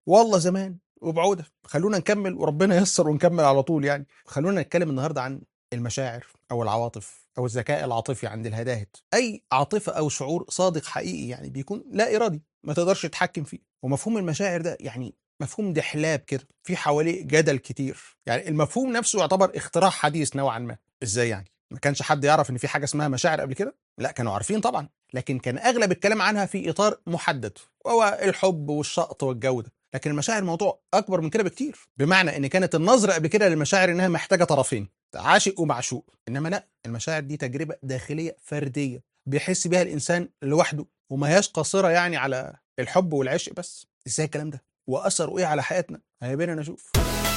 والله زمان وبعوده خلونا نكمل وربنا ييسر ونكمل على طول يعني خلونا نتكلم النهارده عن المشاعر او العواطف او الذكاء العاطفي عند الهداهد اي عاطفه او شعور صادق حقيقي يعني بيكون لا ارادي ما تقدرش تتحكم فيه ومفهوم المشاعر ده يعني مفهوم دحلاب كده في حواليه جدل كتير يعني المفهوم نفسه يعتبر اختراع حديث نوعا ما ازاي يعني ما كانش حد يعرف ان في حاجه اسمها مشاعر قبل كده لا كانوا عارفين طبعا لكن كان اغلب الكلام عنها في اطار محدد وهو الحب والشقط والجو ده لكن المشاعر موضوع اكبر من كده بكتير بمعنى ان كانت النظره قبل كده للمشاعر انها محتاجه طرفين عاشق ومعشوق انما لا المشاعر دي تجربه داخليه فرديه بيحس بيها الانسان لوحده وما هياش قاصره يعني على الحب والعشق بس ازاي الكلام ده واثره ايه على حياتنا هيا بينا نشوف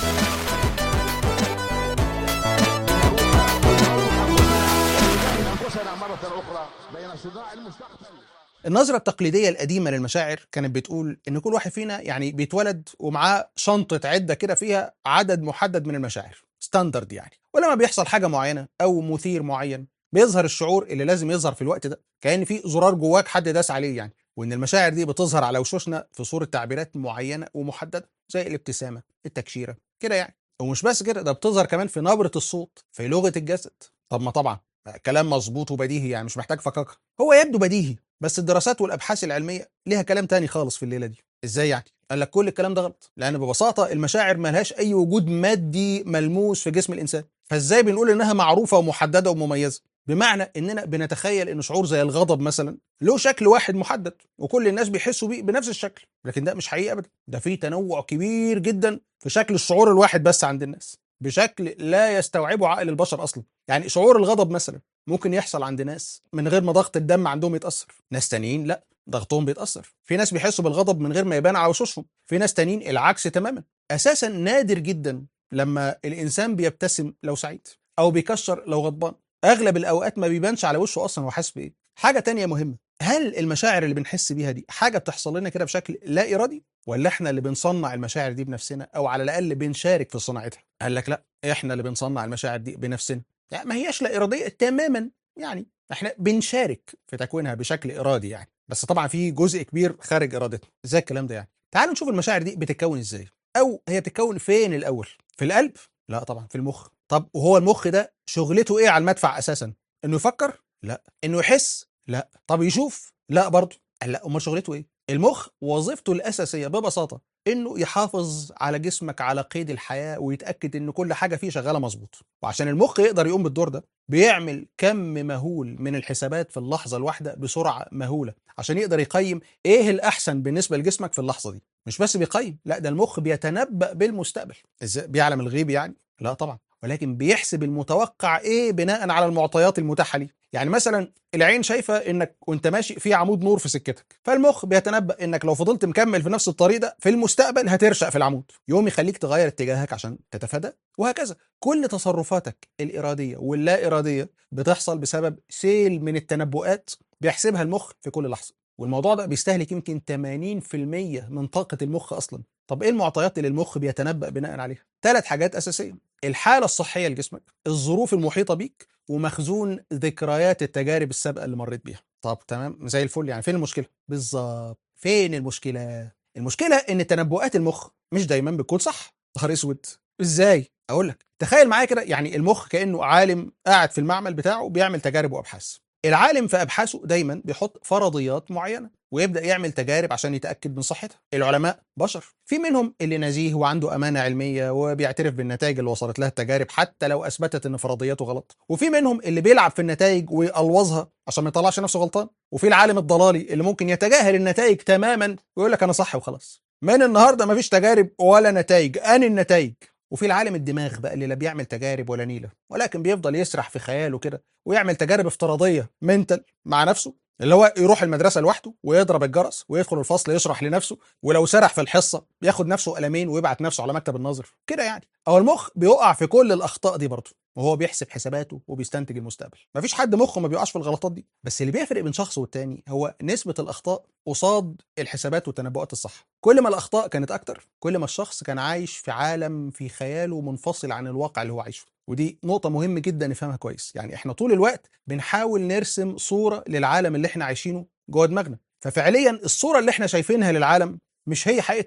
أنفسنا مرة أخرى بين صداع المستقبل النظرة التقليدية القديمة للمشاعر كانت بتقول إن كل واحد فينا يعني بيتولد ومعاه شنطة عدة كده فيها عدد محدد من المشاعر ستاندرد يعني ولما بيحصل حاجة معينة أو مثير معين بيظهر الشعور اللي لازم يظهر في الوقت ده كأن في زرار جواك حد داس عليه يعني وإن المشاعر دي بتظهر على وشوشنا في صورة تعبيرات معينة ومحددة زي الابتسامة التكشيرة كده يعني ومش بس كده ده بتظهر كمان في نبرة الصوت في لغة الجسد طب ما طبعا كلام مظبوط وبديهي يعني مش محتاج فكاكه هو يبدو بديهي بس الدراسات والابحاث العلميه ليها كلام تاني خالص في الليله دي ازاي يعني قال لك كل الكلام ده غلط لان ببساطه المشاعر ملهاش اي وجود مادي ملموس في جسم الانسان فازاي بنقول انها معروفه ومحدده ومميزه بمعنى اننا بنتخيل ان شعور زي الغضب مثلا له شكل واحد محدد وكل الناس بيحسوا بيه بنفس الشكل لكن ده مش حقيقي ابدا ده في تنوع كبير جدا في شكل الشعور الواحد بس عند الناس بشكل لا يستوعبه عقل البشر اصلا يعني شعور الغضب مثلا ممكن يحصل عند ناس من غير ما ضغط الدم عندهم يتاثر ناس تانيين لا ضغطهم بيتاثر في ناس بيحسوا بالغضب من غير ما يبان على وشوشهم في ناس تانيين العكس تماما اساسا نادر جدا لما الانسان بيبتسم لو سعيد او بيكشر لو غضبان اغلب الاوقات ما بيبانش على وشه اصلا هو حاسس بايه حاجه تانية مهمه هل المشاعر اللي بنحس بيها دي حاجه بتحصل لنا كده بشكل لا ارادي ولا احنا اللي بنصنع المشاعر دي بنفسنا او على الاقل بنشارك في صناعتها قال لك لا احنا اللي بنصنع المشاعر دي بنفسنا يعني ما هياش لا اراديه تماما يعني احنا بنشارك في تكوينها بشكل ارادي يعني بس طبعا في جزء كبير خارج ارادتنا ازاي الكلام ده يعني تعالوا نشوف المشاعر دي بتتكون ازاي او هي بتتكون فين الاول في القلب لا طبعا في المخ طب وهو المخ ده شغلته ايه على المدفع اساسا انه يفكر لا انه يحس لا طب يشوف لا برضه قال لا امال شغلته ايه المخ وظيفته الاساسيه ببساطه انه يحافظ على جسمك على قيد الحياه ويتاكد ان كل حاجه فيه شغاله مظبوط وعشان المخ يقدر يقوم بالدور ده بيعمل كم مهول من الحسابات في اللحظه الواحده بسرعه مهوله عشان يقدر يقيم ايه الاحسن بالنسبه لجسمك في اللحظه دي مش بس بيقيم لا ده المخ بيتنبأ بالمستقبل ازاي بيعلم الغيب يعني لا طبعا ولكن بيحسب المتوقع ايه بناء على المعطيات المتاحه ليه يعني مثلا العين شايفه انك وانت ماشي في عمود نور في سكتك فالمخ بيتنبأ انك لو فضلت مكمل في نفس الطريق ده في المستقبل هترشق في العمود يوم يخليك تغير اتجاهك عشان تتفادى وهكذا كل تصرفاتك الاراديه واللا اراديه بتحصل بسبب سيل من التنبؤات بيحسبها المخ في كل لحظه والموضوع ده بيستهلك يمكن 80% من طاقه المخ اصلا طب ايه المعطيات اللي المخ بيتنبأ بناء عليها ثلاث حاجات اساسيه الحاله الصحيه لجسمك الظروف المحيطه بيك ومخزون ذكريات التجارب السابقه اللي مريت بيها طب تمام زي الفل يعني فين المشكله بالظبط فين المشكله المشكله ان تنبؤات المخ مش دايما بتكون صح نهار اسود ازاي اقول لك تخيل معايا كده يعني المخ كانه عالم قاعد في المعمل بتاعه بيعمل تجارب وابحاث العالم في ابحاثه دايما بيحط فرضيات معينه ويبدا يعمل تجارب عشان يتاكد من صحتها العلماء بشر في منهم اللي نزيه وعنده امانه علميه وبيعترف بالنتائج اللي وصلت لها التجارب حتى لو اثبتت ان فرضياته غلط وفي منهم اللي بيلعب في النتائج ويقلوظها عشان ما يطلعش نفسه غلطان وفي العالم الضلالي اللي ممكن يتجاهل النتائج تماما ويقول لك انا صح وخلاص من النهارده مفيش تجارب ولا نتائج ان النتائج وفي العالم الدماغ بقى اللي لا بيعمل تجارب ولا نيله ولكن بيفضل يسرح في خياله كده ويعمل تجارب افتراضيه منتل مع نفسه اللي هو يروح المدرسه لوحده ويضرب الجرس ويدخل الفصل يشرح لنفسه ولو سرح في الحصه بياخد نفسه قلمين ويبعت نفسه على مكتب النظر كده يعني او المخ بيقع في كل الاخطاء دي برضه وهو بيحسب حساباته وبيستنتج المستقبل مفيش حد مخه ما بيقعش في الغلطات دي بس اللي بيفرق بين شخص والتاني هو نسبه الاخطاء قصاد الحسابات والتنبؤات الصح كل ما الاخطاء كانت اكتر كل ما الشخص كان عايش في عالم في خياله منفصل عن الواقع اللي هو عايشه ودي نقطة مهمة جدا نفهمها كويس يعني احنا طول الوقت بنحاول نرسم صورة للعالم اللي احنا عايشينه جوه دماغنا ففعليا الصورة اللي احنا شايفينها للعالم مش هي حقيقة العالم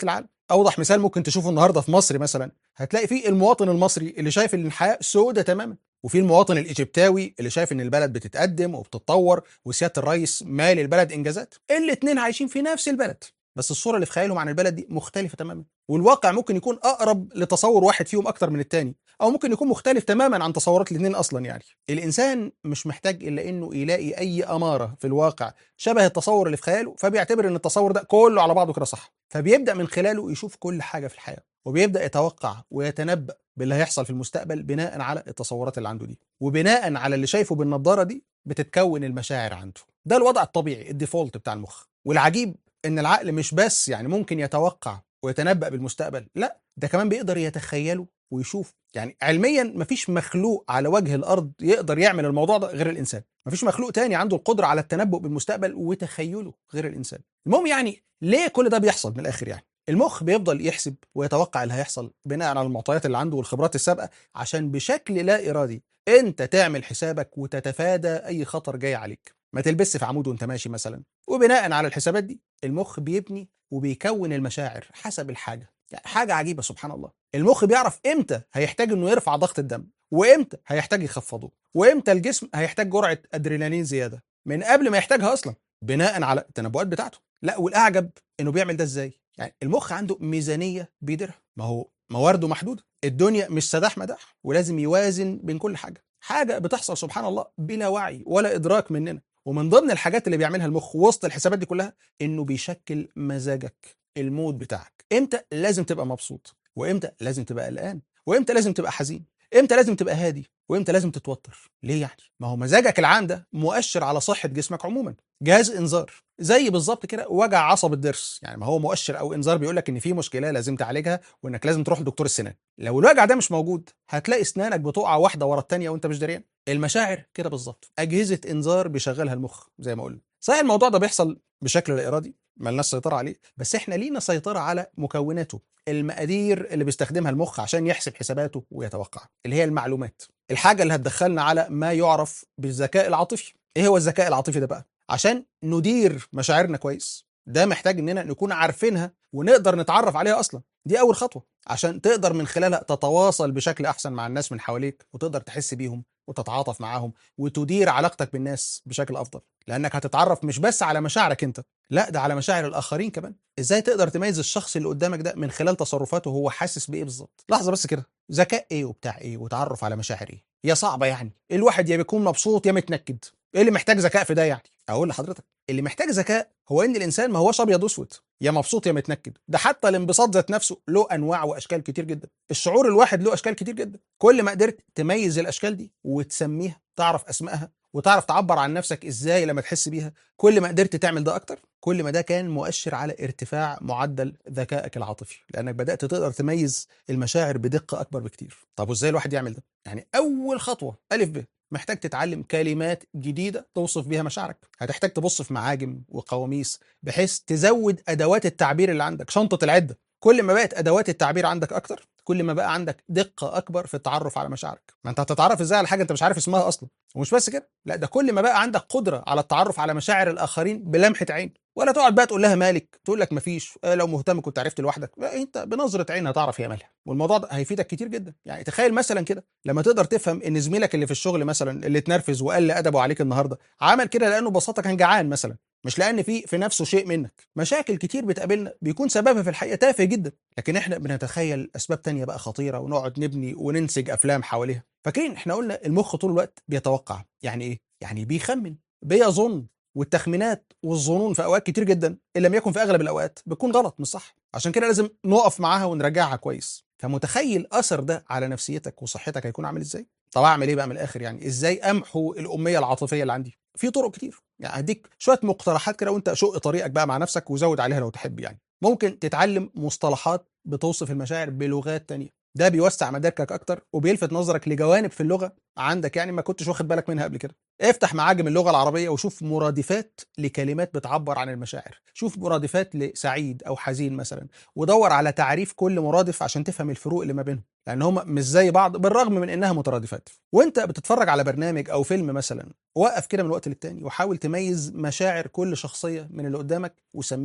اوضح مثال ممكن تشوفه النهارده في مصر مثلا هتلاقي فيه المواطن المصري اللي شايف ان الحياه سودة تماما وفي المواطن الايجيبتاوي اللي شايف ان البلد بتتقدم وبتتطور وسياده الرئيس مالي البلد انجازات الاتنين عايشين في نفس البلد بس الصوره اللي في خيالهم عن البلد دي مختلفه تماما والواقع ممكن يكون اقرب لتصور واحد فيهم اكتر من التاني او ممكن يكون مختلف تماما عن تصورات الاثنين اصلا يعني الانسان مش محتاج الا انه يلاقي اي اماره في الواقع شبه التصور اللي في خياله فبيعتبر ان التصور ده كله على بعضه كده صح فبيبدا من خلاله يشوف كل حاجه في الحياه وبيبدا يتوقع ويتنبأ باللي هيحصل في المستقبل بناء على التصورات اللي عنده دي وبناء على اللي شايفه بالنضاره دي بتتكون المشاعر عنده ده الوضع الطبيعي الديفولت بتاع المخ والعجيب ان العقل مش بس يعني ممكن يتوقع ويتنبأ بالمستقبل لا ده كمان بيقدر يتخيله ويشوف يعني علميا مفيش مخلوق على وجه الارض يقدر يعمل الموضوع ده غير الانسان مفيش مخلوق تاني عنده القدره على التنبؤ بالمستقبل وتخيله غير الانسان المهم يعني ليه كل ده بيحصل من الاخر يعني المخ بيفضل يحسب ويتوقع اللي هيحصل بناء على المعطيات اللي عنده والخبرات السابقه عشان بشكل لا ارادي انت تعمل حسابك وتتفادى اي خطر جاي عليك ما تلبسش في عمود وانت ماشي مثلا وبناء على الحسابات دي المخ بيبني وبيكون المشاعر حسب الحاجه يعني حاجه عجيبه سبحان الله المخ بيعرف امتى هيحتاج انه يرفع ضغط الدم وامتى هيحتاج يخفضه وامتى الجسم هيحتاج جرعه ادرينالين زياده من قبل ما يحتاجها اصلا بناء على التنبؤات بتاعته لا والاعجب انه بيعمل ده ازاي يعني المخ عنده ميزانيه بيديرها ما هو موارده محدوده الدنيا مش سداح مداح ولازم يوازن بين كل حاجه حاجه بتحصل سبحان الله بلا وعي ولا ادراك مننا ومن ضمن الحاجات اللي بيعملها المخ وسط الحسابات دي كلها انه بيشكل مزاجك المود بتاعك امتى لازم تبقى مبسوط وامتى لازم تبقى قلقان وامتى لازم تبقى حزين امتى لازم تبقى هادي وامتى لازم تتوتر ليه يعني ما هو مزاجك العام ده مؤشر على صحه جسمك عموما جهاز انذار زي بالظبط كده وجع عصب الضرس يعني ما هو مؤشر او انذار بيقول لك ان في مشكله لازم تعالجها وانك لازم تروح لدكتور السنان لو الوجع ده مش موجود هتلاقي اسنانك بتقع واحده ورا الثانيه وانت مش دريان المشاعر كده بالظبط اجهزه انذار بيشغلها المخ زي ما قلنا صحيح الموضوع ده بيحصل بشكل لا ارادي ملناش سيطره عليه بس احنا لينا سيطره على مكوناته المقادير اللي بيستخدمها المخ عشان يحسب حساباته ويتوقع اللي هي المعلومات الحاجه اللي هتدخلنا على ما يعرف بالذكاء العاطفي ايه هو الذكاء العاطفي ده بقى عشان ندير مشاعرنا كويس ده محتاج اننا نكون عارفينها ونقدر نتعرف عليها اصلا دي اول خطوه عشان تقدر من خلالها تتواصل بشكل احسن مع الناس من حواليك وتقدر تحس بيهم وتتعاطف معاهم وتدير علاقتك بالناس بشكل افضل لانك هتتعرف مش بس على مشاعرك انت لا ده على مشاعر الاخرين كمان ازاي تقدر تميز الشخص اللي قدامك ده من خلال تصرفاته هو حاسس بايه بالظبط لحظه بس كده ذكاء ايه وبتاع ايه وتعرف على مشاعر ايه هي صعبه يعني الواحد يا بيكون مبسوط يا متنكد ايه اللي محتاج ذكاء في ده يعني اقول لحضرتك اللي محتاج ذكاء هو ان الانسان ما هوش ابيض واسود يا مبسوط يا متنكد ده حتى الانبساط ذات نفسه له انواع واشكال كتير جدا الشعور الواحد له اشكال كتير جدا كل ما قدرت تميز الاشكال دي وتسميها تعرف اسمائها وتعرف تعبر عن نفسك ازاي لما تحس بيها كل ما قدرت تعمل ده اكتر كل ما ده كان مؤشر على ارتفاع معدل ذكائك العاطفي لانك بدات تقدر تميز المشاعر بدقه اكبر بكتير طب وازاي الواحد يعمل ده يعني اول خطوه الف ب محتاج تتعلم كلمات جديده توصف بيها مشاعرك هتحتاج تبص في معاجم وقواميس بحيث تزود ادوات التعبير اللي عندك شنطه العده كل ما بقت ادوات التعبير عندك اكتر كل ما بقى عندك دقه اكبر في التعرف على مشاعرك ما انت هتتعرف ازاي على حاجه انت مش عارف اسمها اصلا ومش بس كده لا ده كل ما بقى عندك قدره على التعرف على مشاعر الاخرين بلمحه عين ولا تقعد بقى تقول لها مالك تقول لك مفيش آه لو مهتم كنت عرفت لوحدك لا انت بنظره عين هتعرف هي مالها والموضوع ده هيفيدك كتير جدا يعني تخيل مثلا كده لما تقدر تفهم ان زميلك اللي في الشغل مثلا اللي اتنرفز وقل ادبه عليك النهارده عمل كده لانه ببساطه كان جعان مثلا مش لان في في نفسه شيء منك مشاكل كتير بتقابلنا بيكون سببها في الحقيقه تافه جدا لكن احنا بنتخيل اسباب تانية بقى خطيره ونقعد نبني وننسج افلام حواليها فاكرين احنا قلنا المخ طول الوقت بيتوقع يعني ايه يعني بيخمن بيظن والتخمينات والظنون في اوقات كتير جدا ان لم يكن في اغلب الاوقات بتكون غلط مش صح عشان كده لازم نقف معاها ونراجعها كويس فمتخيل اثر ده على نفسيتك وصحتك هيكون عامل ازاي طب اعمل ايه بقى من الاخر يعني ازاي امحو الاميه العاطفيه اللي عندي في طرق كتير يعني هديك شويه مقترحات كده وانت شق طريقك بقى مع نفسك وزود عليها لو تحب يعني ممكن تتعلم مصطلحات بتوصف المشاعر بلغات تانية ده بيوسع مداركك اكتر وبيلفت نظرك لجوانب في اللغه عندك يعني ما كنتش واخد بالك منها قبل كده افتح معاجم اللغه العربيه وشوف مرادفات لكلمات بتعبر عن المشاعر شوف مرادفات لسعيد او حزين مثلا ودور على تعريف كل مرادف عشان تفهم الفروق اللي ما بينهم لان هم مش زي بعض بالرغم من انها مترادفات وانت بتتفرج على برنامج او فيلم مثلا وقف كده من وقت للتاني وحاول تميز مشاعر كل شخصيه من اللي قدامك وسميها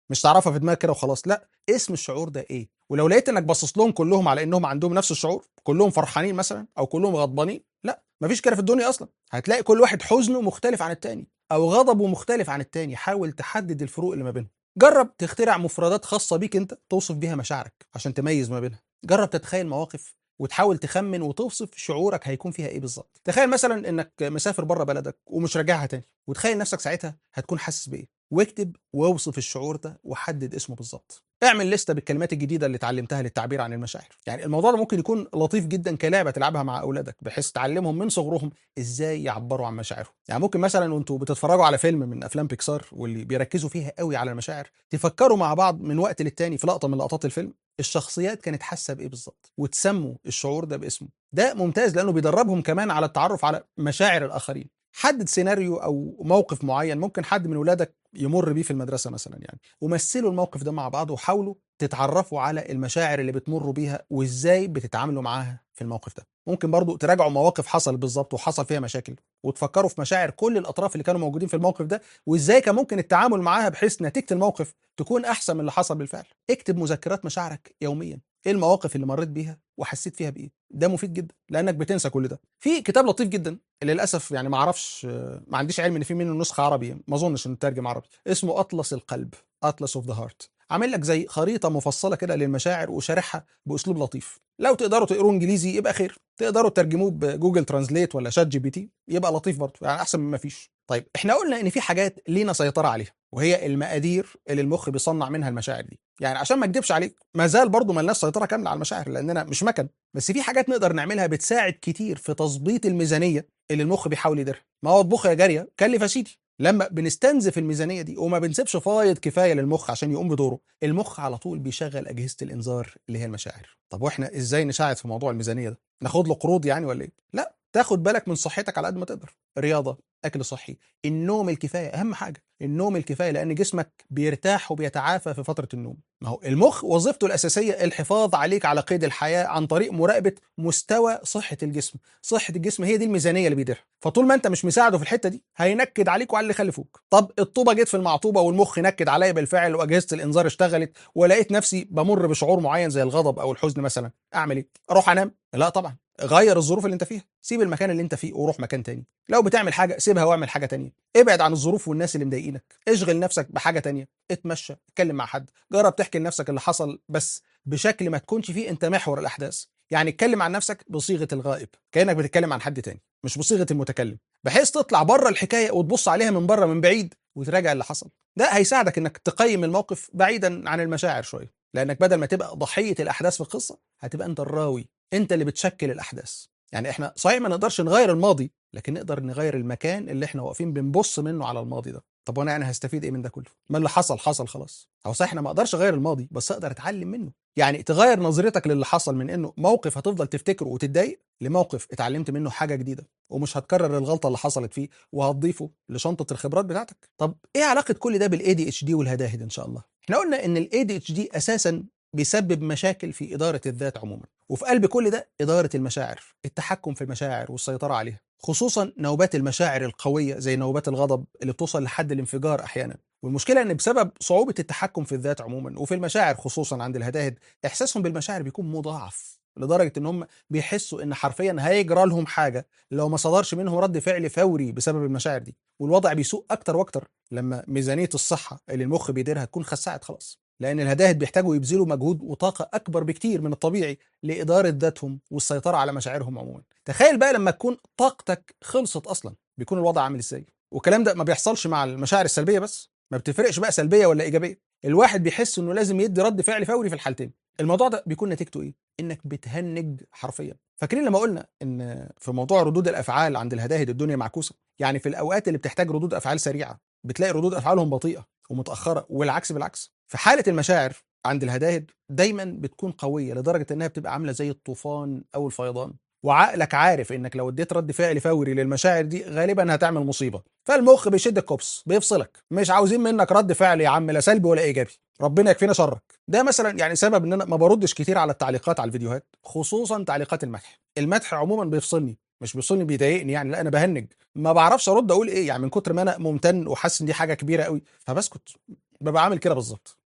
مش تعرفها في دماغك كده وخلاص لا اسم الشعور ده ايه ولو لقيت انك باصص لهم كلهم على انهم عندهم نفس الشعور كلهم فرحانين مثلا او كلهم غضبانين لا مفيش كده في الدنيا اصلا هتلاقي كل واحد حزنه مختلف عن التاني او غضبه مختلف عن التاني حاول تحدد الفروق اللي ما بينهم جرب تخترع مفردات خاصه بيك انت توصف بيها مشاعرك عشان تميز ما بينها جرب تتخيل مواقف وتحاول تخمن وتوصف شعورك هيكون فيها ايه بالظبط تخيل مثلا انك مسافر بره بلدك ومش راجعها تاني وتخيل نفسك ساعتها هتكون حاسس بايه واكتب واوصف الشعور ده وحدد اسمه بالظبط اعمل لستة بالكلمات الجديدة اللي اتعلمتها للتعبير عن المشاعر يعني الموضوع ده ممكن يكون لطيف جدا كلعبة تلعبها مع أولادك بحيث تعلمهم من صغرهم إزاي يعبروا عن مشاعرهم يعني ممكن مثلا وانتوا بتتفرجوا على فيلم من أفلام بيكسار واللي بيركزوا فيها قوي على المشاعر تفكروا مع بعض من وقت للتاني في لقطة من لقطات الفيلم الشخصيات كانت حاسة بإيه بالظبط وتسموا الشعور ده باسمه ده ممتاز لأنه بيدربهم كمان على التعرف على مشاعر الآخرين حدد سيناريو او موقف معين ممكن حد من ولادك يمر بيه في المدرسه مثلا يعني ومثلوا الموقف ده مع بعض وحاولوا تتعرفوا على المشاعر اللي بتمروا بيها وازاي بتتعاملوا معاها في الموقف ده ممكن برضو تراجعوا مواقف حصلت بالظبط وحصل فيها مشاكل وتفكروا في مشاعر كل الاطراف اللي كانوا موجودين في الموقف ده وازاي كان ممكن التعامل معاها بحيث نتيجه الموقف تكون احسن من اللي حصل بالفعل اكتب مذكرات مشاعرك يوميا ايه المواقف اللي مريت بيها وحسيت فيها بايه ده مفيد جدا لانك بتنسى كل ده في كتاب لطيف جدا اللي للاسف يعني ما اعرفش ما عنديش علم ان في منه نسخه عربي ما اظنش انه ترجم عربي اسمه اطلس القلب اطلس اوف ذا هارت عامل لك زي خريطه مفصله كده للمشاعر وشارحها باسلوب لطيف لو تقدروا تقروه انجليزي يبقى خير تقدروا ترجموه بجوجل ترانزليت ولا شات جي بي تي يبقى لطيف برضه يعني احسن من ما فيش طيب احنا قلنا ان في حاجات لينا سيطره عليها وهي المقادير اللي المخ بيصنع منها المشاعر دي يعني عشان ما اكدبش عليك ما زال برضه ملناش سيطره كامله على المشاعر لاننا مش مكن بس في حاجات نقدر نعملها بتساعد كتير في تظبيط الميزانيه اللي المخ بيحاول يديرها ما هو اطبخ يا جاريه كلف يا سيدي لما بنستنزف الميزانيه دي وما بنسيبش فايض كفايه للمخ عشان يقوم بدوره المخ على طول بيشغل اجهزه الانذار اللي هي المشاعر طب واحنا ازاي نساعد في موضوع الميزانيه ده ناخد له قروض يعني ولا ايه لا تاخد بالك من صحتك على قد ما تقدر رياضه اكل صحي النوم الكفايه اهم حاجه النوم الكفايه لان جسمك بيرتاح وبيتعافى في فتره النوم ما هو المخ وظيفته الاساسيه الحفاظ عليك على قيد الحياه عن طريق مراقبه مستوى صحه الجسم صحه الجسم هي دي الميزانيه اللي بيديرها فطول ما انت مش مساعده في الحته دي هينكد عليك وعلى اللي خلفوك طب الطوبه جت في المعطوبه والمخ نكد عليا بالفعل واجهزه الانذار اشتغلت ولقيت نفسي بمر بشعور معين زي الغضب او الحزن مثلا اعمل ايه اروح انام لا طبعا غير الظروف اللي انت فيها سيب المكان اللي انت فيه وروح مكان تاني لو بتعمل حاجه سيبها واعمل حاجه تانية ابعد عن الظروف والناس اللي مضايقينك اشغل نفسك بحاجه تانية اتمشى اتكلم مع حد جرب تحكي لنفسك اللي حصل بس بشكل ما تكونش فيه انت محور الاحداث يعني اتكلم عن نفسك بصيغه الغائب كانك بتتكلم عن حد تاني مش بصيغه المتكلم بحيث تطلع بره الحكايه وتبص عليها من بره من بعيد وتراجع اللي حصل ده هيساعدك انك تقيم الموقف بعيدا عن المشاعر شويه لانك بدل ما تبقى ضحيه الاحداث في القصه هتبقى انت الراوي انت اللي بتشكل الاحداث يعني احنا صحيح ما نقدرش نغير الماضي لكن نقدر نغير المكان اللي احنا واقفين بنبص منه على الماضي ده طب وانا يعني هستفيد ايه من ده كله ما اللي حصل حصل خلاص او صحيح انا ما اقدرش اغير الماضي بس اقدر اتعلم منه يعني تغير نظرتك للي حصل من انه موقف هتفضل تفتكره وتتضايق لموقف اتعلمت منه حاجه جديده ومش هتكرر الغلطه اللي حصلت فيه وهتضيفه لشنطه الخبرات بتاعتك طب ايه علاقه كل ده بالاي دي اتش دي والهداهد ان شاء الله احنا قلنا ان الاي دي اتش دي اساسا بيسبب مشاكل في إدارة الذات عموما وفي قلب كل ده إدارة المشاعر التحكم في المشاعر والسيطرة عليها خصوصا نوبات المشاعر القوية زي نوبات الغضب اللي بتوصل لحد الانفجار أحيانا والمشكلة إن بسبب صعوبة التحكم في الذات عموما وفي المشاعر خصوصا عند الهداهد إحساسهم بالمشاعر بيكون مضاعف لدرجة إن هم بيحسوا إن حرفيا هيجرى لهم حاجة لو ما صدرش منهم رد فعل فوري بسبب المشاعر دي والوضع بيسوء أكتر وأكتر لما ميزانية الصحة اللي المخ بيديرها تكون خسعت خلاص لان الهداهد بيحتاجوا يبذلوا مجهود وطاقه اكبر بكتير من الطبيعي لاداره ذاتهم والسيطره على مشاعرهم عموما تخيل بقى لما تكون طاقتك خلصت اصلا بيكون الوضع عامل ازاي والكلام ده ما بيحصلش مع المشاعر السلبيه بس ما بتفرقش بقى سلبيه ولا ايجابيه الواحد بيحس انه لازم يدي رد فعل فوري في الحالتين الموضوع ده بيكون نتيجته ايه انك بتهنج حرفيا فاكرين لما قلنا ان في موضوع ردود الافعال عند الهداهد الدنيا معكوسه يعني في الاوقات اللي بتحتاج ردود افعال سريعه بتلاقي ردود افعالهم بطيئه ومتاخره والعكس بالعكس في حاله المشاعر عند الهداهد دايما بتكون قويه لدرجه انها بتبقى عامله زي الطوفان او الفيضان وعقلك عارف انك لو اديت رد فعل فوري للمشاعر دي غالبا هتعمل مصيبه فالمخ بيشد الكوبس بيفصلك مش عاوزين منك رد فعل يا عم لا سلبي ولا ايجابي ربنا يكفينا شرك ده مثلا يعني سبب ان انا ما بردش كتير على التعليقات على الفيديوهات خصوصا تعليقات المدح المدح عموما بيفصلني مش بيفصلني بيضايقني يعني لا انا بهنج ما بعرفش ارد اقول ايه يعني من كتر ما انا ممتن وحاسس ان دي حاجه كبيره قوي فبسكت ببقى عامل كده بالظبط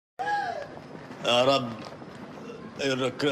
يا رب إنك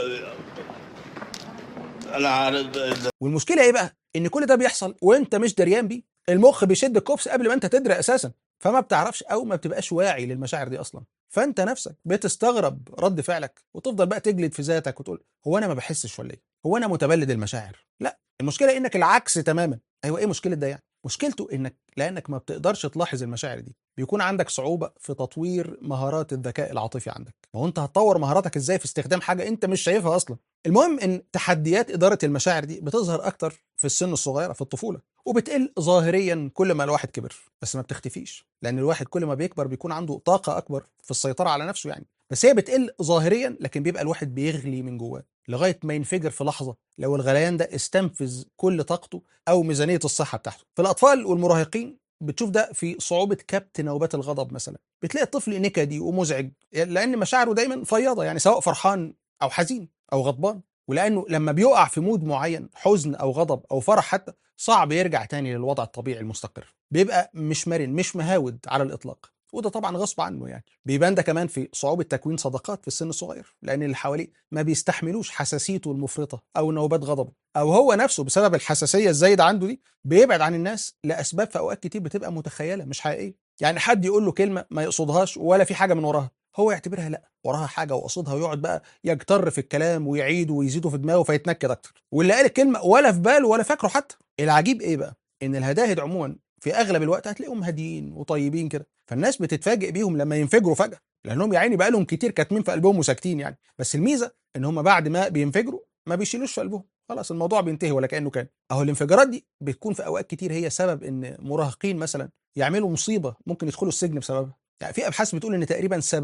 انا عارف والمشكله ايه بقى ان كل ده بيحصل وانت مش دريان بيه المخ بيشد الكوبس قبل ما انت تدري اساسا فما بتعرفش او ما بتبقاش واعي للمشاعر دي اصلا فانت نفسك بتستغرب رد فعلك وتفضل بقى تجلد في ذاتك وتقول هو انا ما بحسش ولا ايه هو انا متبلد المشاعر لا المشكله انك العكس تماما ايوه ايه مشكله ده يعني مشكلته انك لانك ما بتقدرش تلاحظ المشاعر دي بيكون عندك صعوبه في تطوير مهارات الذكاء العاطفي عندك ما هو انت هتطور مهاراتك ازاي في استخدام حاجه انت مش شايفها اصلا المهم ان تحديات اداره المشاعر دي بتظهر اكتر في السن الصغيره في الطفوله وبتقل ظاهريا كل ما الواحد كبر بس ما بتختفيش لان الواحد كل ما بيكبر بيكون عنده طاقه اكبر في السيطره على نفسه يعني بس هي بتقل ظاهريا لكن بيبقى الواحد بيغلي من جواه لغايه ما ينفجر في لحظه لو الغليان ده استنفذ كل طاقته او ميزانيه الصحه بتاعته في الاطفال والمراهقين بتشوف ده في صعوبة كبت نوبات الغضب مثلا بتلاقي الطفل نكدي ومزعج لأن مشاعره دايما فياضة يعني سواء فرحان أو حزين أو غضبان ولأنه لما بيقع في مود معين حزن أو غضب أو فرح حتى صعب يرجع تاني للوضع الطبيعي المستقر بيبقى مش مرن مش مهاود على الإطلاق وده طبعا غصب عنه يعني بيبان ده كمان في صعوبة تكوين صداقات في السن الصغير لأن اللي حواليه ما بيستحملوش حساسيته المفرطة أو نوبات غضبه أو هو نفسه بسبب الحساسية الزايدة عنده دي بيبعد عن الناس لأسباب في أوقات كتير بتبقى متخيلة مش حقيقية يعني حد يقول له كلمة ما يقصدهاش ولا في حاجة من وراها هو يعتبرها لا وراها حاجة وقصدها ويقعد بقى يجتر في الكلام ويعيد ويزيده في دماغه فيتنكد أكتر واللي قال الكلمة ولا في باله ولا فاكره حتى العجيب إيه بقى إن الهداهد عموما في اغلب الوقت هتلاقيهم هاديين وطيبين كده فالناس بتتفاجئ بيهم لما ينفجروا فجاه لانهم يا عيني بقى لهم كتير كاتمين في قلبهم وساكتين يعني بس الميزه ان هم بعد ما بينفجروا ما بيشيلوش في قلبهم خلاص الموضوع بينتهي ولا كانه كان اهو الانفجارات دي بتكون في اوقات كتير هي سبب ان مراهقين مثلا يعملوا مصيبه ممكن يدخلوا السجن بسببها يعني في ابحاث بتقول ان تقريبا 70%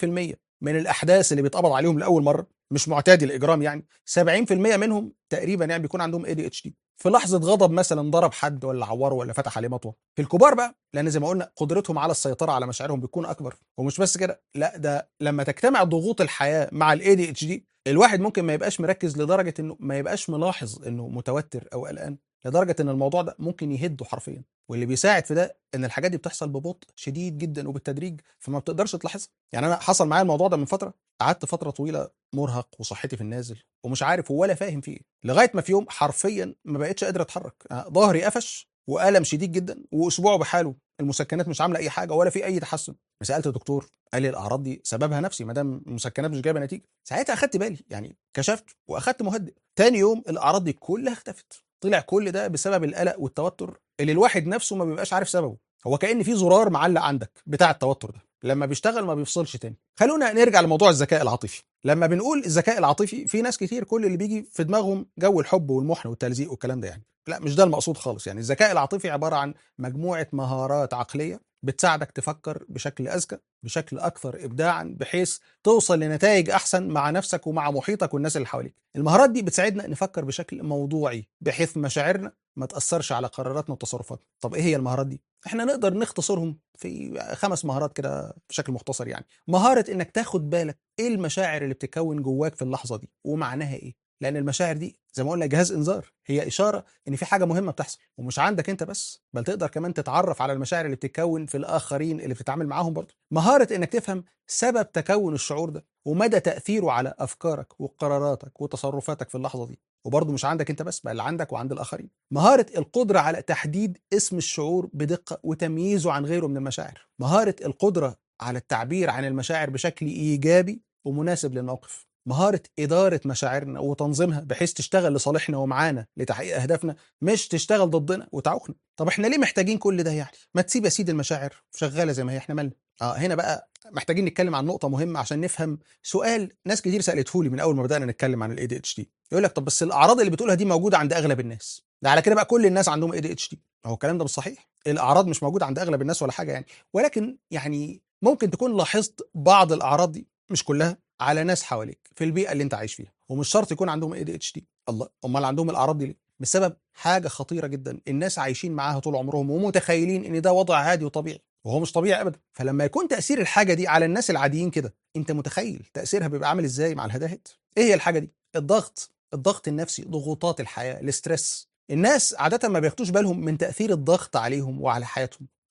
من الاحداث اللي بيتقبض عليهم لاول مره مش معتادي الاجرام يعني 70% منهم تقريبا يعني بيكون عندهم اي دي اتش دي في لحظه غضب مثلا ضرب حد ولا عوره ولا فتح عليه مطوه في الكبار بقى لان زي ما قلنا قدرتهم على السيطره على مشاعرهم بتكون اكبر ومش بس كده لا ده لما تجتمع ضغوط الحياه مع الاي دي اتش دي الواحد ممكن ما يبقاش مركز لدرجه انه ما يبقاش ملاحظ انه متوتر او قلقان لدرجه ان الموضوع ده ممكن يهده حرفيا واللي بيساعد في ده ان الحاجات دي بتحصل ببطء شديد جدا وبالتدريج فما بتقدرش تلاحظها يعني انا حصل معايا الموضوع ده من فتره قعدت فتره طويله مرهق وصحتي في النازل ومش عارف ولا فاهم فيه ايه لغايه ما في يوم حرفيا ما بقتش قادر اتحرك ظهري قفش والم شديد جدا واسبوع بحاله المسكنات مش عامله اي حاجه ولا في اي تحسن سالت الدكتور قال لي الاعراض دي سببها نفسي ما دام المسكنات مش جايبه نتيجه ساعتها اخدت بالي يعني كشفت واخدت مهدئ تاني يوم الاعراض دي كلها اختفت طلع كل ده بسبب القلق والتوتر اللي الواحد نفسه ما بيبقاش عارف سببه هو كان في زرار معلق عندك بتاع التوتر ده لما بيشتغل ما بيفصلش تاني خلونا نرجع لموضوع الذكاء العاطفي لما بنقول الذكاء العاطفي في ناس كتير كل اللي بيجي في دماغهم جو الحب والمحن والتلزيق والكلام ده يعني لا مش ده المقصود خالص يعني الذكاء العاطفي عباره عن مجموعه مهارات عقليه بتساعدك تفكر بشكل اذكى بشكل اكثر ابداعا بحيث توصل لنتائج احسن مع نفسك ومع محيطك والناس اللي حواليك المهارات دي بتساعدنا نفكر بشكل موضوعي بحيث مشاعرنا ما تاثرش على قراراتنا وتصرفاتنا طب ايه هي المهارات دي احنا نقدر نختصرهم في خمس مهارات كده بشكل مختصر يعني مهاره انك تاخد بالك ايه المشاعر اللي بتتكون جواك في اللحظه دي ومعناها ايه لان المشاعر دي زي ما قلنا جهاز انذار هي اشاره ان في حاجه مهمه بتحصل ومش عندك انت بس بل تقدر كمان تتعرف على المشاعر اللي بتتكون في الاخرين اللي بتتعامل معاهم برضه مهاره انك تفهم سبب تكون الشعور ده ومدى تاثيره على افكارك وقراراتك وتصرفاتك في اللحظه دي وبرضه مش عندك انت بس بل عندك وعند الاخرين مهاره القدره على تحديد اسم الشعور بدقه وتمييزه عن غيره من المشاعر مهاره القدره على التعبير عن المشاعر بشكل ايجابي ومناسب للموقف مهارة إدارة مشاعرنا وتنظيمها بحيث تشتغل لصالحنا ومعانا لتحقيق أهدافنا مش تشتغل ضدنا وتعوقنا طب احنا ليه محتاجين كل ده يعني ما تسيب يا سيدي المشاعر شغالة زي ما هي احنا مالنا اه هنا بقى محتاجين نتكلم عن نقطة مهمة عشان نفهم سؤال ناس كتير سألته لي من أول ما بدأنا نتكلم عن الاي دي اتش دي يقول لك طب بس الأعراض اللي بتقولها دي موجودة عند أغلب الناس ده على كده بقى كل الناس عندهم اي دي اتش دي هو الكلام ده مش صحيح الأعراض مش موجودة عند أغلب الناس ولا حاجة يعني ولكن يعني ممكن تكون لاحظت بعض الأعراض دي مش كلها على ناس حواليك في البيئه اللي انت عايش فيها ومش شرط يكون عندهم اي دي اتش دي الله امال عندهم الاعراض دي ليه بسبب حاجه خطيره جدا الناس عايشين معاها طول عمرهم ومتخيلين ان ده وضع عادي وطبيعي وهو مش طبيعي ابدا فلما يكون تاثير الحاجه دي على الناس العاديين كده انت متخيل تاثيرها بيبقى عامل ازاي مع الهداهد ايه هي الحاجه دي الضغط الضغط النفسي ضغوطات الحياه الاسترس الناس عاده ما بياخدوش بالهم من تاثير الضغط عليهم وعلى حياتهم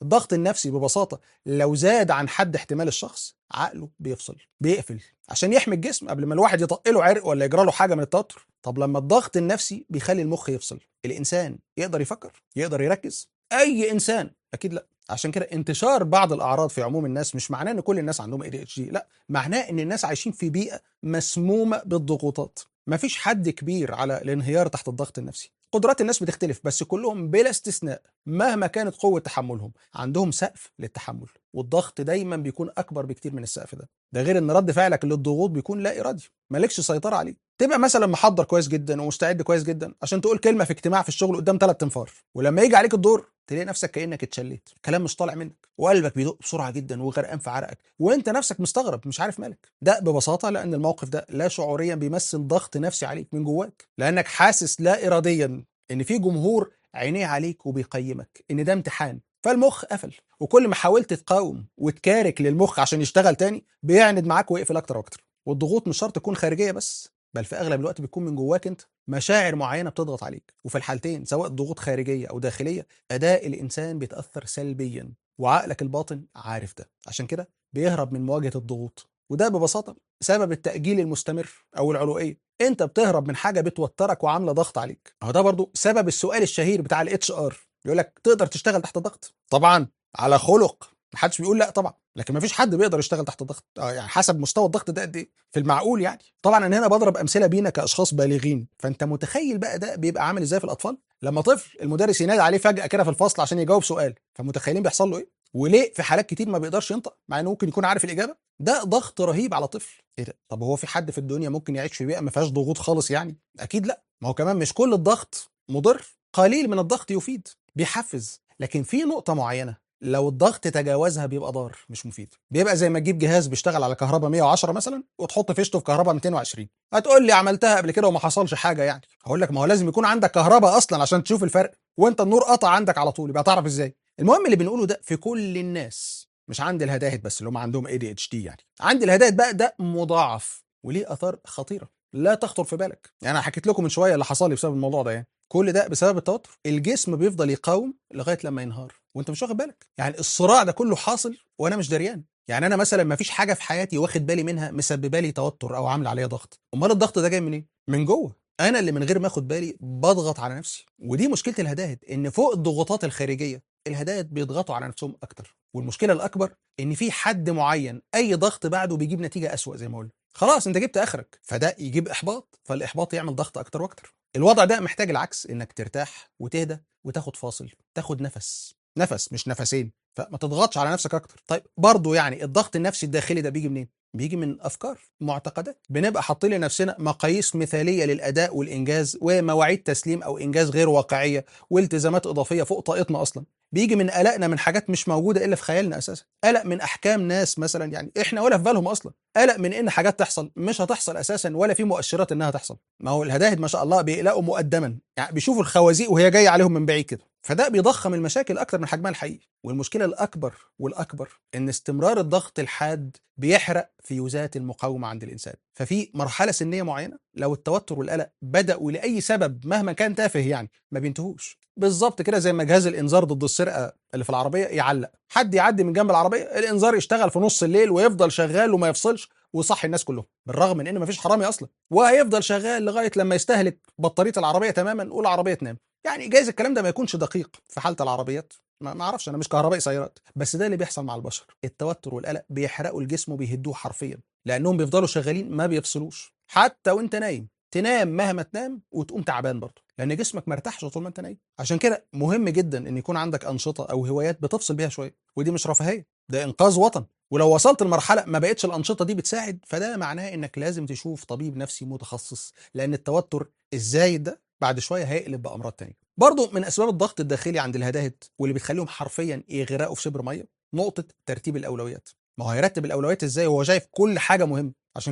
الضغط النفسي ببساطه لو زاد عن حد احتمال الشخص عقله بيفصل بيقفل عشان يحمي الجسم قبل ما الواحد يطقله عرق ولا يجرى له حاجه من التوتر طب لما الضغط النفسي بيخلي المخ يفصل الانسان يقدر يفكر يقدر يركز اي انسان اكيد لا عشان كده انتشار بعض الاعراض في عموم الناس مش معناه ان كل الناس عندهم ADHD لا معناه ان الناس عايشين في بيئه مسمومه بالضغوطات مفيش حد كبير على الانهيار تحت الضغط النفسي قدرات الناس بتختلف بس كلهم بلا استثناء مهما كانت قوة تحملهم عندهم سقف للتحمل والضغط دايما بيكون أكبر بكتير من السقف ده ده غير ان رد فعلك للضغوط بيكون لا إرادي مالكش سيطرة عليه تبقى مثلا محضر كويس جدا ومستعد كويس جدا عشان تقول كلمة في اجتماع في الشغل قدام ثلاث تنفار ولما يجي عليك الدور تلاقي نفسك كأنك اتشليت كلام مش طالع منك وقلبك بيدق بسرعة جدا وغرقان في عرقك وانت نفسك مستغرب مش عارف مالك ده ببساطة لأن الموقف ده لا شعوريا بيمثل ضغط نفسي عليك من جواك لأنك حاسس لا إراديا ان في جمهور عينيه عليك وبيقيمك ان ده امتحان فالمخ قفل وكل ما حاولت تقاوم وتكارك للمخ عشان يشتغل تاني بيعند معاك ويقفل اكتر واكتر والضغوط مش شرط تكون خارجيه بس بل في اغلب الوقت بتكون من جواك انت مشاعر معينه بتضغط عليك وفي الحالتين سواء ضغوط خارجيه او داخليه اداء الانسان بيتاثر سلبيا وعقلك الباطن عارف ده عشان كده بيهرب من مواجهه الضغوط وده ببساطه سبب التاجيل المستمر او العلوئيه انت بتهرب من حاجه بتوترك وعامله ضغط عليك اهو ده برضو سبب السؤال الشهير بتاع الاتش ار يقول لك تقدر تشتغل تحت ضغط طبعا على خلق محدش بيقول لا طبعا لكن مفيش حد بيقدر يشتغل تحت ضغط آه يعني حسب مستوى الضغط ده قد ايه في المعقول يعني طبعا انا هنا بضرب امثله بينا كاشخاص بالغين فانت متخيل بقى ده بيبقى عامل ازاي في الاطفال لما طفل المدرس ينادي عليه فجاه كده في الفصل عشان يجاوب سؤال فمتخيلين بيحصل له ايه وليه في حالات كتير ما بيقدرش ينطق مع انه ممكن يكون عارف الاجابه ده ضغط رهيب على طفل ايه ده طب هو في حد في الدنيا ممكن يعيش في بيئه ما فيهاش ضغوط خالص يعني اكيد لا ما هو كمان مش كل الضغط مضر قليل من الضغط يفيد بيحفز لكن في نقطه معينه لو الضغط تجاوزها بيبقى ضار مش مفيد بيبقى زي ما تجيب جهاز بيشتغل على كهرباء 110 مثلا وتحط فيشته في كهرباء 220 هتقول لي عملتها قبل كده وما حصلش حاجه يعني هقول لك ما هو لازم يكون عندك كهرباء اصلا عشان تشوف الفرق وانت النور قطع عندك على طول يبقى تعرف ازاي المهم اللي بنقوله ده في كل الناس مش عند الهداهد بس اللي هم عندهم ADHD يعني عند الهداهد بقى ده مضاعف وليه اثار خطيره لا تخطر في بالك يعني انا حكيت لكم من شويه اللي حصل لي بسبب الموضوع ده يعني كل ده بسبب التوتر الجسم بيفضل يقاوم لغايه لما ينهار وانت مش واخد بالك يعني الصراع ده كله حاصل وانا مش دريان يعني انا مثلا ما فيش حاجه في حياتي واخد بالي منها مسببه لي توتر او عامله عليا ضغط امال الضغط ده جاي منين إيه؟ من جوه انا اللي من غير ما اخد بالي بضغط على نفسي ودي مشكله الهداهد ان فوق الضغوطات الخارجيه الهدايد بيضغطوا على نفسهم اكتر والمشكله الاكبر ان في حد معين اي ضغط بعده بيجيب نتيجه اسوأ زي ما قلنا خلاص انت جبت اخرك فده يجيب احباط فالاحباط يعمل ضغط اكتر واكتر الوضع ده محتاج العكس انك ترتاح وتهدى وتاخد فاصل تاخد نفس نفس مش نفسين فما تضغطش على نفسك اكتر طيب برضه يعني الضغط النفسي الداخلي ده بيجي منين بيجي من افكار معتقدات بنبقى حاطين لنفسنا مقاييس مثاليه للاداء والانجاز ومواعيد تسليم او انجاز غير واقعيه والتزامات اضافيه فوق طاقتنا اصلا بيجي من قلقنا من حاجات مش موجوده الا في خيالنا اساسا قلق من احكام ناس مثلا يعني احنا ولا في بالهم اصلا قلق من ان حاجات تحصل مش هتحصل اساسا ولا في مؤشرات انها تحصل ما هو الهداهد ما شاء الله بيقلقوا مقدما يعني بيشوفوا الخوازيق وهي جايه عليهم من بعيد كده فده بيضخم المشاكل اكتر من حجمها الحقيقي والمشكله الاكبر والاكبر ان استمرار الضغط الحاد بيحرق فيوزات المقاومه عند الانسان ففي مرحله سنيه معينه لو التوتر والقلق بداوا لاي سبب مهما كان تافه يعني ما بينتهوش بالظبط كده زي ما جهاز الانذار ضد السرقه اللي في العربيه يعلق حد يعدي من جنب العربيه الانذار يشتغل في نص الليل ويفضل شغال وما يفصلش ويصحي الناس كلهم بالرغم من ان مفيش حرامي اصلا وهيفضل شغال لغايه لما يستهلك بطاريه العربيه تماما والعربيه تنام يعني جايز الكلام ده ما يكونش دقيق في حاله العربيات ما اعرفش انا مش كهربائي سيارات بس ده اللي بيحصل مع البشر التوتر والقلق بيحرقوا الجسم وبيهدوه حرفيا لانهم بيفضلوا شغالين ما بيفصلوش حتى وانت نايم تنام مهما تنام وتقوم تعبان برضه لان جسمك ما ارتاحش طول ما انت نايم عشان كده مهم جدا ان يكون عندك انشطه او هوايات بتفصل بيها شويه ودي مش رفاهيه ده انقاذ وطن ولو وصلت لمرحله ما بقتش الانشطه دي بتساعد فده معناه انك لازم تشوف طبيب نفسي متخصص لان التوتر الزايد ده بعد شويه هيقلب بامراض تانية برضه من اسباب الضغط الداخلي عند الهداهد واللي بتخليهم حرفيا يغرقوا في شبر ميه نقطه ترتيب الاولويات ما هو هيرتب الاولويات ازاي وهو شايف كل حاجه مهمه عشان كده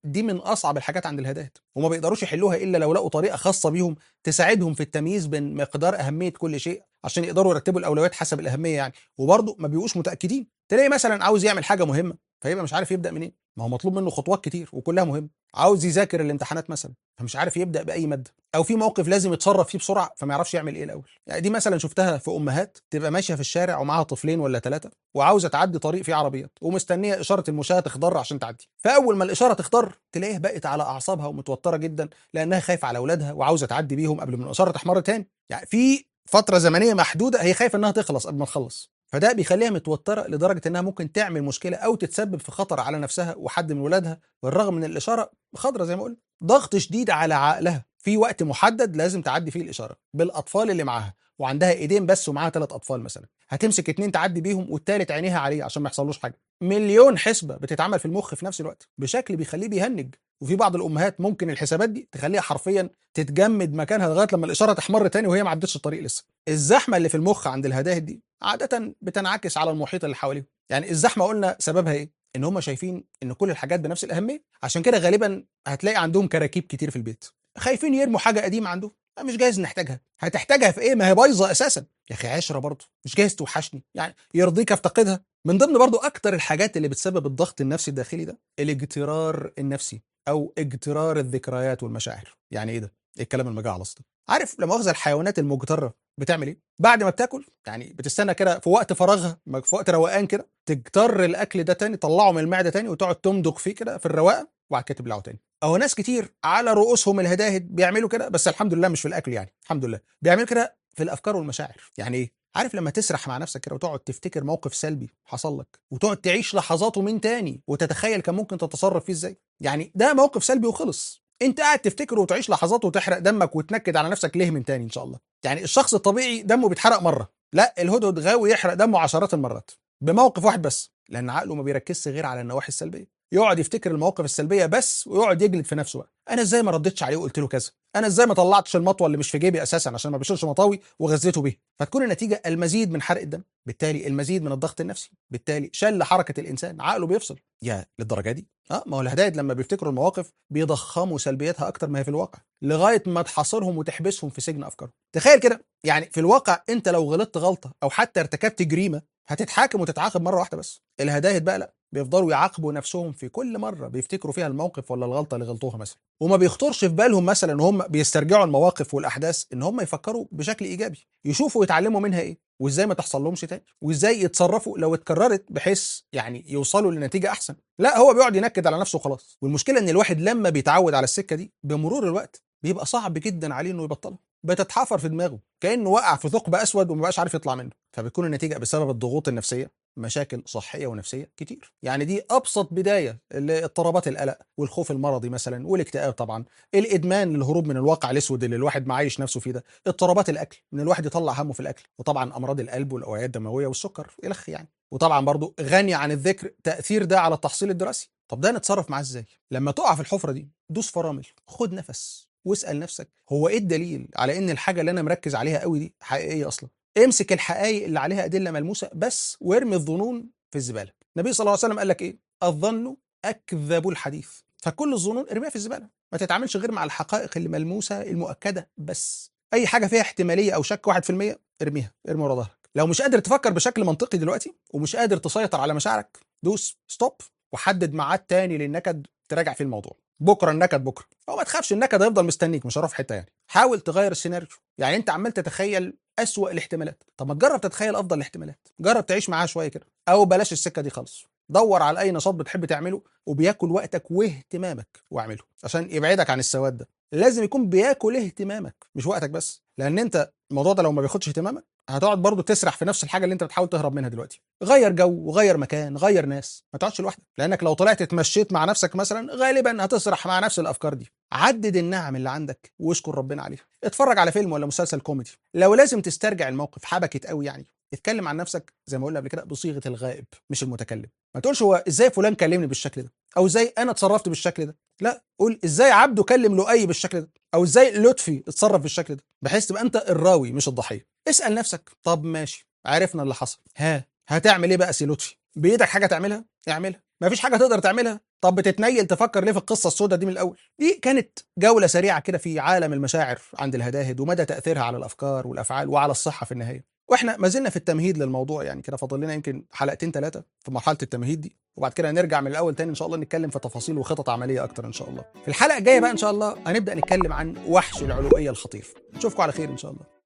دي من اصعب الحاجات عند الهداهد وما بيقدروش يحلوها الا لو لقوا طريقه خاصه بيهم تساعدهم في التمييز بين مقدار اهميه كل شيء عشان يقدروا يرتبوا الاولويات حسب الاهميه يعني وبرضه ما بيبقوش متاكدين تلاقي مثلا عاوز يعمل حاجه مهمه فيبقى مش عارف يبدا منين ما هو مطلوب منه خطوات كتير وكلها مهمه عاوز يذاكر الامتحانات مثلا فمش عارف يبدا باي ماده او في موقف لازم يتصرف فيه بسرعه فما يعرفش يعمل ايه الاول يعني دي مثلا شفتها في امهات تبقى ماشيه في الشارع ومعاها طفلين ولا ثلاثه وعاوزه تعدي طريق فيه عربيات ومستنيه اشاره المشاه تخضر عشان تعدي فاول ما الاشاره تخضر تلاقيها بقت على اعصابها ومتوتره جدا لانها خايفه على اولادها وعاوزه تعدي بيهم قبل ما الاشاره تحمر تاني يعني في فتره زمنيه محدوده هي خايفه انها تخلص قبل ما تخلص فده بيخليها متوتره لدرجه انها ممكن تعمل مشكله او تتسبب في خطر على نفسها وحد من ولادها بالرغم من الاشاره خضراء زي ما قلنا ضغط شديد على عقلها في وقت محدد لازم تعدي فيه الاشاره بالاطفال اللي معاها وعندها ايدين بس ومعاها ثلاث اطفال مثلا هتمسك اتنين تعدي بيهم والتالت عينيها عليه عشان ما يحصلوش حاجه مليون حسبه بتتعمل في المخ في نفس الوقت بشكل بيخليه بيهنج وفي بعض الامهات ممكن الحسابات دي تخليها حرفيا تتجمد مكانها لغايه لما الاشاره تحمر تاني وهي ما عدتش الطريق لسه الزحمه اللي في المخ عند الهداهد دي عاده بتنعكس على المحيط اللي حواليهم يعني الزحمه قلنا سببها ايه ان هم شايفين ان كل الحاجات بنفس الاهميه عشان كده غالبا هتلاقي عندهم كراكيب كتير في البيت خايفين يرموا حاجه قديمه عندهم مش جايز نحتاجها هتحتاجها في ايه ما هي بايظه اساسا يا اخي عشره برضه مش جايز توحشني يعني يرضيك افتقدها من ضمن برضه اكتر الحاجات اللي بتسبب الضغط النفسي الداخلي ده الاجترار النفسي او اجترار الذكريات والمشاعر يعني ايه ده ايه الكلام المجعلص ده عارف لما مؤاخذه الحيوانات المجتره بتعمل ايه بعد ما بتاكل يعني بتستنى كده في وقت فراغها في وقت روقان كده تجتر الاكل ده تاني تطلعه من المعده تاني وتقعد تمضغ فيه كده في الرواقه وبعد كده تبلعه تاني اهو ناس كتير على رؤوسهم الهداهد بيعملوا كده بس الحمد لله مش في الاكل يعني الحمد لله بيعملوا كده في الافكار والمشاعر يعني ايه عارف لما تسرح مع نفسك كده وتقعد تفتكر موقف سلبي حصل لك وتقعد تعيش لحظاته من تاني وتتخيل كان ممكن تتصرف فيه ازاي يعني ده موقف سلبي وخلص انت قاعد تفتكر وتعيش لحظات وتحرق دمك وتنكد على نفسك ليه من تاني ان شاء الله يعني الشخص الطبيعي دمه بيتحرق مره لا الهدهد غاوي يحرق دمه عشرات المرات بموقف واحد بس لان عقله ما بيركزش غير على النواحي السلبيه يقعد يفتكر المواقف السلبيه بس ويقعد يجلد في نفسه بقى انا ازاي ما ردتش عليه وقلت له كذا انا ازاي ما طلعتش المطوه اللي مش في جيبي اساسا عشان ما بشيلش مطاوي وغذيته بيه فتكون النتيجه المزيد من حرق الدم بالتالي المزيد من الضغط النفسي بالتالي شل حركه الانسان عقله بيفصل يا للدرجه دي اه ما هو الهدايد لما بيفتكروا المواقف بيضخموا سلبياتها اكتر ما هي في الواقع لغايه ما تحاصرهم وتحبسهم في سجن افكارهم تخيل كده يعني في الواقع انت لو غلطت غلطه او حتى ارتكبت جريمه هتتحاكم وتتعاقب مره واحده بس الهدايد بقى لا بيفضلوا يعاقبوا نفسهم في كل مره بيفتكروا فيها الموقف ولا الغلطه اللي غلطوها مثلا وما بيخطرش في بالهم مثلا ان هم بيسترجعوا المواقف والاحداث ان هم يفكروا بشكل ايجابي يشوفوا ويتعلموا منها ايه وازاي ما تحصل لهمش تاني وازاي يتصرفوا لو اتكررت بحيث يعني يوصلوا لنتيجه احسن لا هو بيقعد ينكد على نفسه وخلاص والمشكله ان الواحد لما بيتعود على السكه دي بمرور الوقت بيبقى صعب جدا عليه انه يبطلها بتتحفر في دماغه كانه وقع في ثقب اسود ومبقاش عارف يطلع منه فبتكون النتيجه بسبب الضغوط النفسيه مشاكل صحيه ونفسيه كتير يعني دي ابسط بدايه اضطرابات القلق والخوف المرضي مثلا والاكتئاب طبعا الادمان للهروب من الواقع الاسود اللي الواحد معايش نفسه فيه ده اضطرابات الاكل ان الواحد يطلع همه في الاكل وطبعا امراض القلب والاوعيه الدمويه والسكر الخ يعني وطبعا برضو غني عن الذكر تاثير ده على التحصيل الدراسي طب ده نتصرف معاه ازاي لما تقع في الحفره دي دوس فرامل خد نفس واسال نفسك هو ايه الدليل على ان الحاجه اللي انا مركز عليها قوي دي حقيقيه اصلا امسك الحقائق اللي عليها ادله ملموسه بس وارمي الظنون في الزباله النبي صلى الله عليه وسلم قال لك ايه الظن اكذب الحديث فكل الظنون ارميها في الزباله ما تتعاملش غير مع الحقائق اللي ملموسه المؤكده بس اي حاجه فيها احتماليه او شك 1% ارميها ارمي ورا ظهرك لو مش قادر تفكر بشكل منطقي دلوقتي ومش قادر تسيطر على مشاعرك دوس ستوب وحدد ميعاد تاني للنكد تراجع فيه الموضوع بكره النكد بكره هو ما تخافش النكد هيفضل مستنيك مش هروح في حته يعني حاول تغير السيناريو يعني انت عمال تتخيل أسوأ الاحتمالات طب ما تجرب تتخيل افضل الاحتمالات جرب تعيش معاها شويه كده او بلاش السكه دي خالص دور على اي نشاط بتحب تعمله وبياكل وقتك واهتمامك واعمله عشان يبعدك عن السواد ده لازم يكون بياكل اهتمامك مش وقتك بس لان انت الموضوع ده لو ما بياخدش اهتمامك هتقعد برضه تسرح في نفس الحاجه اللي انت بتحاول تهرب منها دلوقتي غير جو وغير مكان غير ناس ما تقعدش لوحدك لانك لو طلعت اتمشيت مع نفسك مثلا غالبا هتسرح مع نفس الافكار دي عدد النعم اللي عندك واشكر ربنا عليها اتفرج على فيلم ولا مسلسل كوميدي لو لازم تسترجع الموقف حبكت قوي يعني اتكلم عن نفسك زي ما قلنا قبل كده بصيغه الغائب مش المتكلم ما تقولش هو ازاي فلان كلمني بالشكل ده او ازاي انا اتصرفت بالشكل ده لا قول ازاي عبده كلم لؤي بالشكل ده او ازاي لطفي اتصرف بالشكل ده بحيث تبقى انت الراوي مش الضحيه اسال نفسك طب ماشي عرفنا اللي حصل ها هتعمل ايه بقى سي لطفي بايدك حاجه تعملها اعملها مفيش حاجه تقدر تعملها طب بتتنيل تفكر ليه في القصه السوداء دي من الاول دي كانت جوله سريعه كده في عالم المشاعر عند الهداهد ومدى تاثيرها على الافكار والافعال وعلى الصحه في النهايه واحنا ما زلنا في التمهيد للموضوع يعني كده فاضل لنا يمكن حلقتين ثلاثه في مرحله التمهيد دي وبعد كده نرجع من الاول تاني ان شاء الله نتكلم في تفاصيل وخطط عمليه اكتر ان شاء الله في الحلقه الجايه بقى ان شاء الله هنبدا نتكلم عن وحش العلويه الخطير نشوفكم على خير ان شاء الله